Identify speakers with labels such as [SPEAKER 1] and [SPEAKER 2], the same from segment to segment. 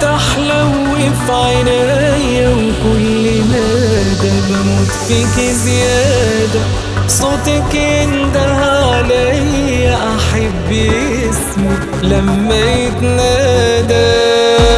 [SPEAKER 1] بتحلو في عينيا وكل مدى بموت فيك زيادة صوتك ينده عليا أحب اسمك لما يتنادى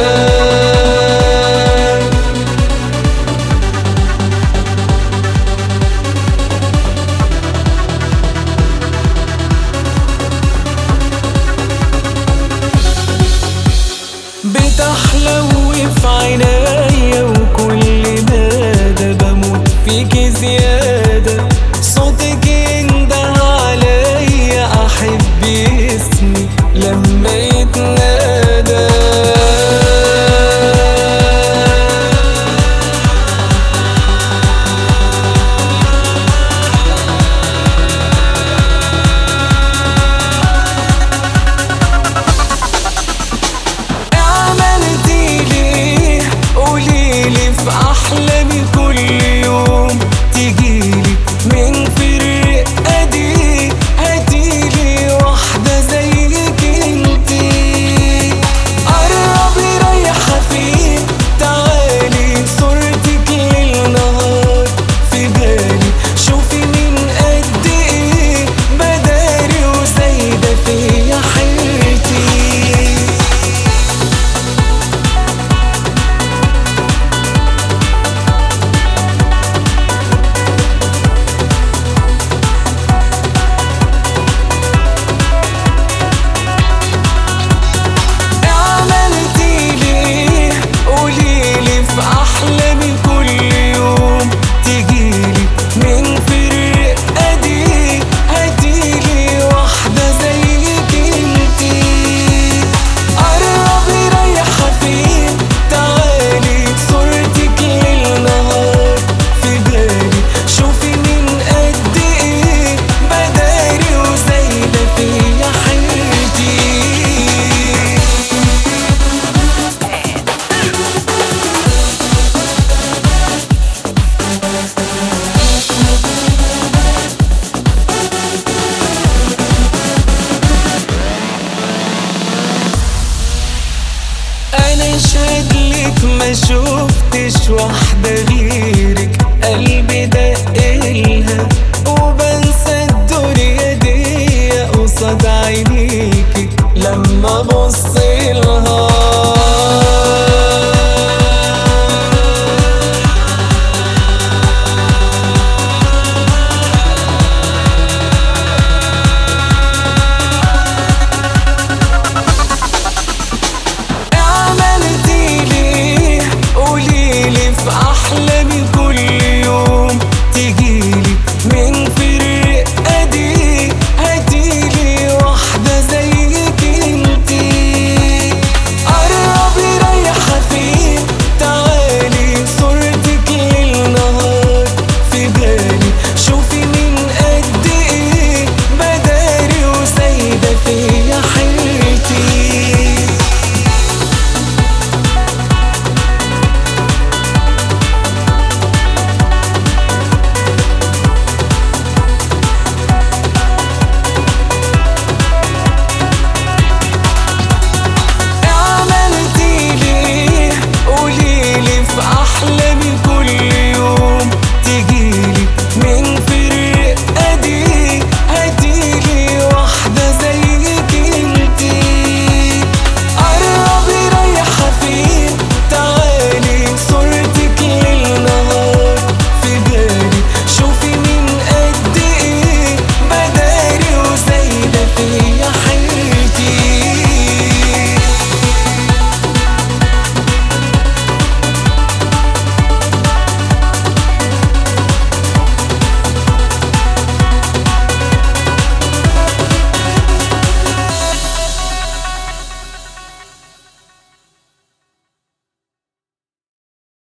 [SPEAKER 1] بتحلو في عينيا وكل مدى بموت فيك زيادة صوتك ينده عليا أحب اسمي لما يتنادى عملتي ليه قوليلي في احلامي كل يوم تجيلي من فرقة دي هاتيلي واحدة زيك انتي قربي رايحة فين تعالي صورتك للنهار في بالي شوفي من قد ايه بداري وزايدة فيا حيرتي عملتي ليه قوليلي في احلامي كل يوم تجيلي من فرقة دي هاتيلي واحدة زيك انتي قربي رايحة فين تعالي صورتك للنهار في بالي شوفي من قد ايه بداري وزايدة فيا حيرتي انا شادلك ما شفتش واحدة غيرك قلبي دقلها وبنسى الدنيا دي قصاد عينيكي لما ابص